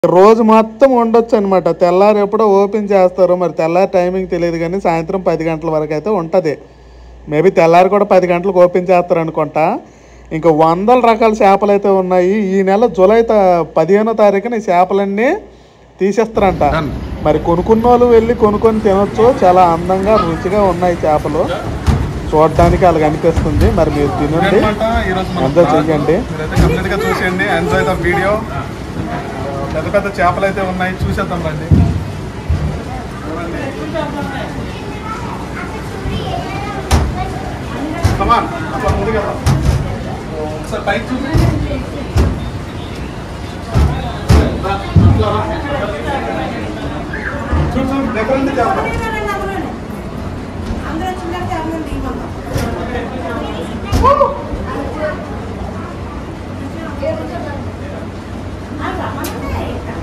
రోజు మొత్తం ఉండొచ్చు అనమాట తెల్లారి ఎప్పుడో ఓపెన్ చేస్తారు మరి తెల్లారి టైమింగ్ తెలియదు కానీ సాయంత్రం పది గంటల వరకు అయితే ఉంటుంది మేబీ తెల్లారి కూడా పది గంటలకు ఓపెన్ చేస్తారు అనుకుంటా ఇంకా వందల రకాల చేపలు అయితే ఉన్నాయి ఈ నెల జూలై త పదిహేనో తారీఖున ఈ చేపలన్నీ తీసేస్తారంట మరి కొనుక్కున్న వాళ్ళు వెళ్ళి కొనుక్కొని తినొచ్చు చాలా అందంగా రుచిగా ఉన్నాయి చేపలు చూడడానికి అలాగ అనిపిస్తుంది మరి మీరు తినండి ఎంజాయ్ చేయండి మీరైతే కంప్లీట్ గా చూసేయండి ఎంజాయ్ ద వీడియో పెద్ద పెద్ద చేపలు అయితే ఉన్నాయి చూసేద్దాం రండి Come on, అట్లా ముందుకెళ్దాం. ఒకసారి పైకి చూసి రా, అట్లా రా. చూడు చూడు దగ్గర ఉంది చేప